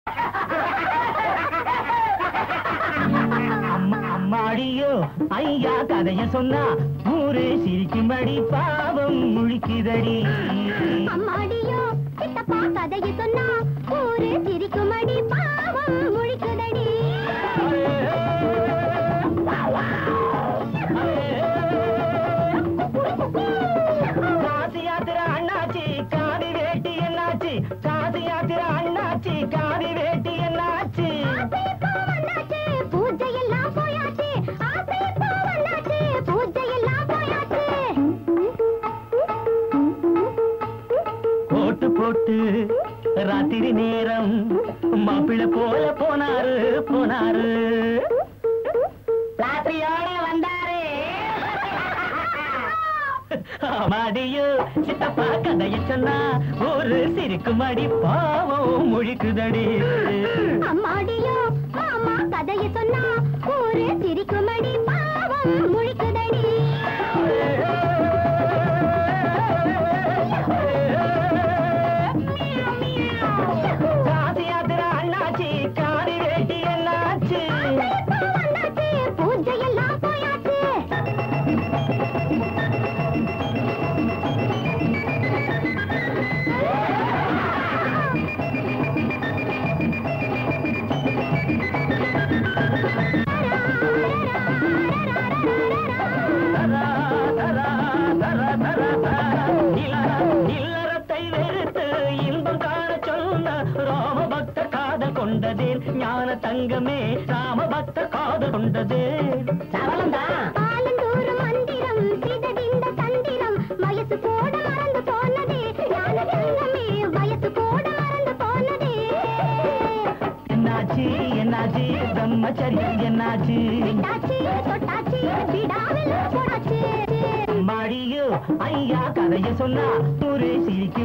அம்மா அம்மாடியோ ஐயா கதைய சொன்னா ஊரே சிரிக்கும்படி பாவம் முழிக்குதடி அம்மாடியோ சித்தப்பா கதையை சொன்னா ஊரு சிரிக்குமடி பாவம் முழிக்குதடி காசி யாத்திரை அண்ணாச்சி காதி வேட்டி என்னாச்சு காசி யாத்திரை அண்ணாச்சி காதி வேட்டி என்னாச்சு ஆசை இப்போ வந்தாச்சு, பூஜை எல்லாம் போயாச்சு ஆசை இப்போ வந்தாச்சு, பூஜை எல்லாம் போயாச்சு போட்டு போட்டு ராத்திரி நேரம் மாப்பிள்ளை போல போனாரு போனாரு ராத்திரியோட வந்தாரு மாடியோ சித்தப்பா கதைய சொன்னா ஒரு சிரிக்குமடி பாவம் முழிக்குதடி அம்மாடியோ மாமா கதையை சொன்னா ஊரு சிரிக்குமடி பாவம் முழிக்குதடி காசி யாத்திரை அண்ணாச்சி காதி வேட்டி என்னாச்சு இப்போ வந்தாச்சு, பூஜை எல்லாம் போயாச்சு தரா, தரா, தரா, தரா, தரா. இல்லற- இல்லறத்தை வெறுத்து இன்பம் காண சொன்ன ராம பக்த காதல் கொண்டதே ஞான தங்கமே ராம பக்த காதல் கொண்டதே ஆலந்தூர் மந்திரம் சிதறிந்த தந்திரம் வயசு போட மறந்து போனதே ஞான தங்கமே வயசு போட மறந்து போனதே என்னாச்சு என்னாச்சு பிரம்மச்சரியம் என்னாச்சு விட்டாச்சு தொட்டாச்சு விடாவில் போடாச்சு மாடியோ ஐயா கதைய சொன்னா ஊரே சிரிக்கு